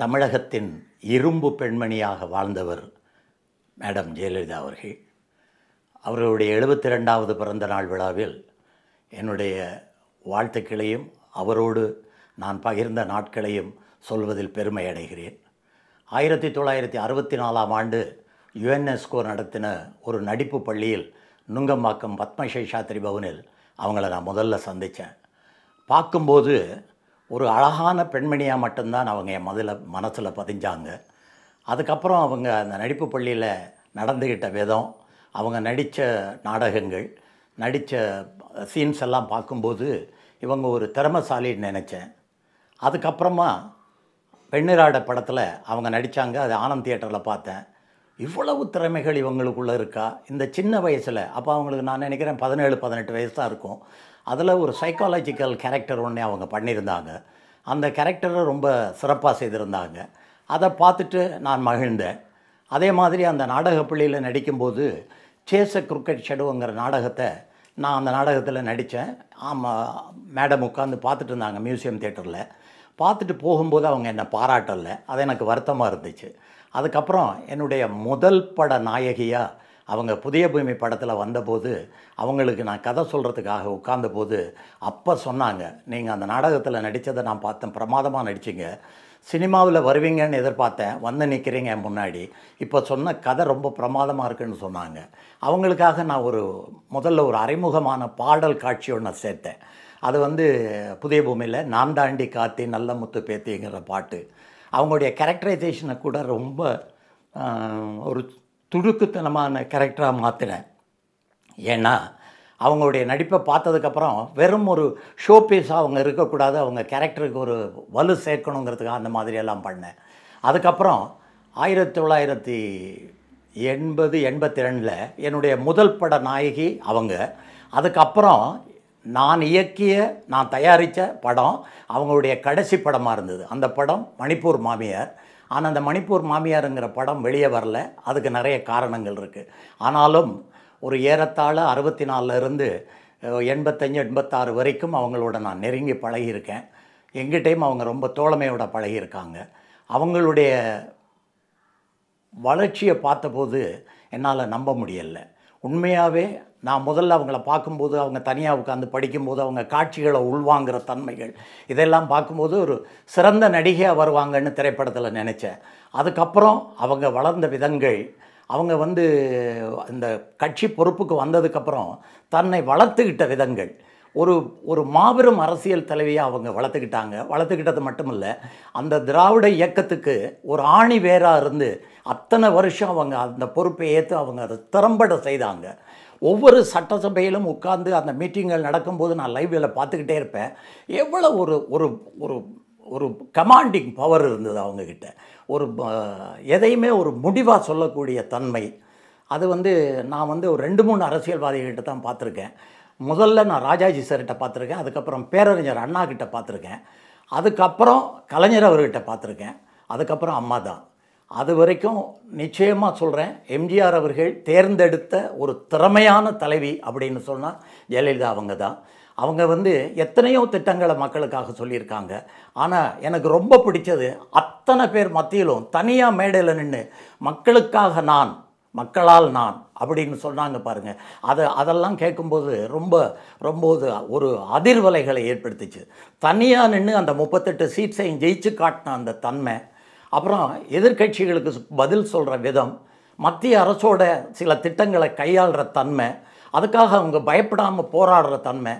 தமிழகத்தின் இரும்பு பெண்மணியாக வாழ்ந்தவர் மேடம் ஜெயலலிதா அவர்கள் அவர்களுடைய எழுபத்தி ரெண்டாவது பிறந்த நாள் விழாவில் என்னுடைய வாழ்த்துக்களையும் அவரோடு நான் பகிர்ந்த நாட்களையும் சொல்வதில் பெருமை அடைகிறேன் ஆயிரத்தி தொள்ளாயிரத்தி அறுபத்தி நாலாம் ஆண்டு யுஎன்எஸ்கோ நடத்தின ஒரு நடிப்பு பள்ளியில் நுங்கம்பாக்கம் பத்மசேஷாத்திரி பவனில் அவங்கள நான் முதல்ல சந்தித்தேன் பார்க்கும்போது ஒரு அழகான பெண்மணியாக மட்டும்தான் அவங்க என் முதல்ல மனசில் பதிஞ்சாங்க அதுக்கப்புறம் அவங்க அந்த நடிப்பு பள்ளியில் நடந்துக்கிட்ட விதம் அவங்க நடித்த நாடகங்கள் நடித்த சீன்ஸ் எல்லாம் பார்க்கும்போது இவங்க ஒரு திறமசாலின்னு நினச்சேன் அதுக்கப்புறமா பெண்ணிராட படத்தில் அவங்க நடித்தாங்க அது ஆனந்த் தியேட்டரில் பார்த்தேன் இவ்வளவு திறமைகள் இவங்களுக்குள்ளே இருக்கா இந்த சின்ன வயசில் அப்போ அவங்களுக்கு நான் நினைக்கிறேன் பதினேழு பதினெட்டு வயசு தான் இருக்கும் அதில் ஒரு சைக்காலஜிக்கல் கேரக்டர் ஒன்றே அவங்க பண்ணியிருந்தாங்க அந்த கேரக்டரை ரொம்ப சிறப்பாக செய்திருந்தாங்க அதை பார்த்துட்டு நான் மகிழ்ந்தேன் அதே மாதிரி அந்த நாடக பள்ளியில் நடிக்கும்போது சேச கிரிக்கெட் ஷெடுங்கிற நாடகத்தை நான் அந்த நாடகத்தில் நடித்தேன் ஆமாம் மேடம் உட்காந்து பார்த்துட்டு இருந்தாங்க மியூசியம் தேட்டரில் பார்த்துட்டு போகும்போது அவங்க என்னை பாராட்டலை அது எனக்கு வருத்தமாக இருந்துச்சு அதுக்கப்புறம் என்னுடைய முதல் பட நாயகியாக அவங்க புதிய பூமி படத்தில் வந்தபோது அவங்களுக்கு நான் கதை சொல்கிறதுக்காக உட்கார்ந்தபோது அப்போ சொன்னாங்க நீங்கள் அந்த நாடகத்தில் நடித்ததை நான் பார்த்தேன் பிரமாதமாக நடிச்சிங்க சினிமாவில் வருவீங்கன்னு எதிர்பார்த்தேன் வந்து நிற்கிறீங்க என் முன்னாடி இப்போ சொன்ன கதை ரொம்ப பிரமாதமாக இருக்குன்னு சொன்னாங்க அவங்களுக்காக நான் ஒரு முதல்ல ஒரு அறிமுகமான பாடல் காட்சி ஒன்று சேர்த்தேன் அது வந்து புதிய பூமியில் நான் தாண்டி காத்தி நல்ல முத்து பேத்திங்கிற பாட்டு அவங்களுடைய கேரக்டரைசேஷனை கூட ரொம்ப ஆஹ், ஒரு துடுக்குத்தனமான கேரக்டராக மாற்றினேன் ஏன்னா அவங்களுடைய நடிப்பை பார்த்ததுக்கப்புறம் வெறும் ஒரு ஷோ பீஸாக அவங்க இருக்கக்கூடாது அவங்க கேரக்டருக்கு ஒரு வலு சேர்க்கணுங்கிறதுக்காக அந்த மாதிரியெல்லாம் பண்ணேன் அதுக்கப்புறம் ஆயிரத்தி தொள்ளாயிரத்தி எண்பது எண்பத்தி ரெண்டில் என்னுடைய முதல் பட நாயகி அவங்க அதுக்கப்புறம் நான் இயக்கிய நான் தயாரித்த படம் அவங்களுடைய கடைசி படமாக இருந்தது அந்த படம் மணிப்பூர் மாமியார் ஆனால் அந்த மணிப்பூர் மாமியாருங்கிற படம் வெளியே வரல அதுக்கு நிறைய காரணங்கள் இருக்குது ஆனாலும் ஒரு ஏறத்தாழ அறுபத்தி இருந்து எண்பத்தஞ்சு எண்பத்தாறு வரைக்கும் அவங்களோட நான் நெருங்கி பழகியிருக்கேன் எங்கிட்டையும் அவங்க ரொம்ப தோழமையோட பழகியிருக்காங்க அவங்களுடைய வளர்ச்சியை பார்த்தபோது என்னால் நம்ப முடியலை உண்மையாகவே நான் முதல்ல அவங்கள பார்க்கும்போது அவங்க தனியாக உட்காந்து படிக்கும்போது அவங்க காட்சிகளை உள்வாங்குற தன்மைகள் இதெல்லாம் பார்க்கும்போது ஒரு சிறந்த நடிகையாக வருவாங்கன்னு திரைப்படத்தில் நினச்சேன் அதுக்கப்புறம் அவங்க வளர்ந்த விதங்கள் அவங்க வந்து இந்த கட்சி பொறுப்புக்கு வந்ததுக்கப்புறம் தன்னை வளர்த்துக்கிட்ட விதங்கள் ஒரு ஒரு மாபெரும் அரசியல் தலைவியாக அவங்க வளர்த்துக்கிட்டாங்க வளர்த்துக்கிட்டது மட்டும் இல்லை அந்த திராவிட இயக்கத்துக்கு ஒரு ஆணி வேராக இருந்து அத்தனை வருஷம் அவங்க அந்த பொறுப்பை ஏற்று அவங்க அதை திறம்பட செய்தாங்க ஒவ்வொரு சட்டசபையிலும் உட்கார்ந்து அந்த மீட்டிங்கள் நடக்கும்போது நான் லைவில் பார்த்துக்கிட்டே இருப்பேன் எவ்வளோ ஒரு ஒரு ஒரு ஒரு கமாண்டிங் பவர் இருந்தது அவங்கக்கிட்ட ஒரு ப- எதையுமே ஒரு முடிவாக சொல்லக்கூடிய தன்மை அது வந்து நான் வந்து ஒரு ரெண்டு மூணு அரசியல்வாதிகள்கிட்ட தான் பார்த்துருக்கேன் முதல்ல நான் ராஜாஜி சார்கிட்ட பார்த்துருக்கேன் அதுக்கப்புறம் பேரறிஞர் அண்ணா கிட்ட பார்த்துருக்கேன் அதுக்கப்புறம் கலைஞர் அவர்கிட்ட பார்த்துருக்கேன் அதுக்கப்புறம் அம்மா தான் அது வரைக்கும் நிச்சயமாக சொல்கிறேன் எம்ஜிஆர் அவர்கள் தேர்ந்தெடுத்த ஒரு திறமையான தலைவி அப்படின்னு சொன்னால் ஜெயலலிதா அவங்க தான் அவங்க வந்து எத்தனையோ திட்டங்களை மக்களுக்காக சொல்லியிருக்காங்க ஆனால் எனக்கு ரொம்ப பிடிச்சது அத்தனை பேர் மத்தியிலும் தனியாக மேடையில் நின்று மக்களுக்காக நான் மக்களால் நான் அப்படின்னு சொன்னாங்க பாருங்கள் அதை அதெல்லாம் கேட்கும்போது ரொம்ப ரொம்ப ஒரு- ஒரு அதிர்வலைகளை ஏற்படுத்துச்சு தனியாக நின்று அந்த முப்பத்தெட்டு சீட்ஸையும் ஜெயிச்சு காட்டின அந்த தன்மை அப்புறம் எதிர்க்கட்சிகளுக்கு பதில் சொல்கிற விதம் மத்திய அரசோட சில திட்டங்களை கையாளுற தன்மை அதுக்காக அவங்க பயப்படாமல் போராடுற தன்மை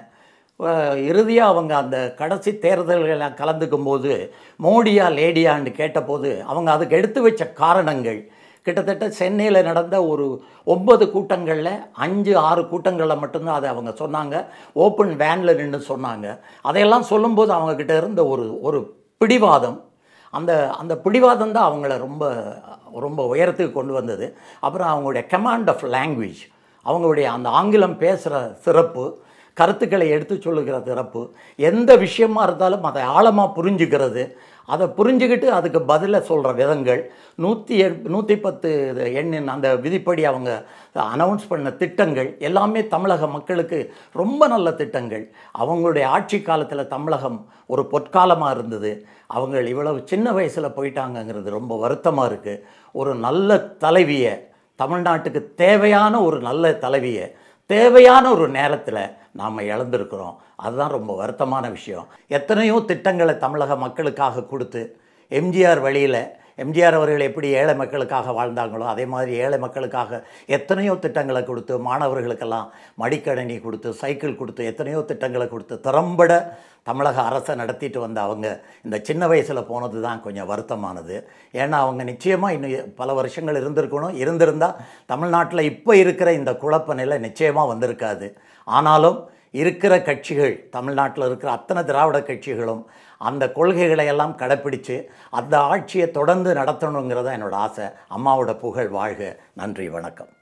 இறுதியாக அவங்க அந்த கடைசி தேர்தல்களில் கலந்துக்கும் போது மோடியா லேடியான்னு கேட்டபோது அவங்க அதுக்கு எடுத்து வச்ச காரணங்கள் கிட்டத்தட்ட சென்னையில் நடந்த ஒரு ஒன்பது கூட்டங்களில் அஞ்சு ஆறு கூட்டங்களில் மட்டும்தான் அதை அவங்க சொன்னாங்க ஓப்பன் வேனில் நின்று சொன்னாங்க அதையெல்லாம் சொல்லும்போது அவங்கக்கிட்ட இருந்த ஒரு ஒரு பிடிவாதம் அந்த அந்த பிடிவாதம் தான் அவங்கள ரொம்ப ரொம்ப உயரத்துக்கு கொண்டு வந்தது அப்புறம் அவங்களுடைய கமாண்ட் ஆஃப் லாங்குவேஜ் அவங்களுடைய அந்த ஆங்கிலம் பேசுகிற சிறப்பு கருத்துக்களை எடுத்து சொல்லுகிற சிறப்பு எந்த விஷயமா இருந்தாலும் அதை ஆழமாக புரிஞ்சுக்கிறது அதை புரிஞ்சுக்கிட்டு அதுக்கு பதிலை சொல்கிற விதங்கள் நூற்றி எண் நூற்றி பத்து எண்ணின் அந்த விதிப்படி அவங்க அனௌன்ஸ் பண்ண திட்டங்கள் எல்லாமே தமிழக மக்களுக்கு ரொம்ப நல்ல திட்டங்கள் அவங்களுடைய ஆட்சி காலத்தில் தமிழகம் ஒரு பொற்காலமாக இருந்தது அவங்க இவ்வளவு சின்ன வயசில் போயிட்டாங்கங்கிறது ரொம்ப வருத்தமாக இருக்குது ஒரு நல்ல தலைவியை தமிழ்நாட்டுக்கு தேவையான ஒரு நல்ல தலைவியை தேவையான ஒரு நேரத்தில் நாம் இழந்திருக்கிறோம் அதுதான் ரொம்ப வருத்தமான விஷயம் எத்தனையோ திட்டங்களை தமிழக மக்களுக்காக கொடுத்து எம்ஜிஆர் வழியில் எம்ஜிஆர் அவர்கள் எப்படி ஏழை மக்களுக்காக வாழ்ந்தாங்களோ அதே மாதிரி ஏழை மக்களுக்காக எத்தனையோ திட்டங்களை கொடுத்து மாணவர்களுக்கெல்லாம் மடிக்கணினி கொடுத்து சைக்கிள் கொடுத்து எத்தனையோ திட்டங்களை கொடுத்து திறம்பட தமிழக அரசை நடத்திட்டு வந்த அவங்க இந்த சின்ன வயசில் போனது தான் கொஞ்சம் வருத்தமானது ஏன்னா அவங்க நிச்சயமாக இன்னும் பல வருஷங்கள் இருந்திருக்கணும் இருந்திருந்தால் தமிழ்நாட்டில் இப்போ இருக்கிற இந்த குழப்ப நிலை நிச்சயமாக வந்திருக்காது ஆனாலும் இருக்கிற கட்சிகள் தமிழ்நாட்டில் இருக்கிற அத்தனை திராவிட கட்சிகளும் அந்த கொள்கைகளை எல்லாம் கடைப்பிடித்து அந்த ஆட்சியை தொடர்ந்து நடத்தணுங்கிறத என்னோட ஆசை அம்மாவோட புகழ் வாழ்க நன்றி வணக்கம்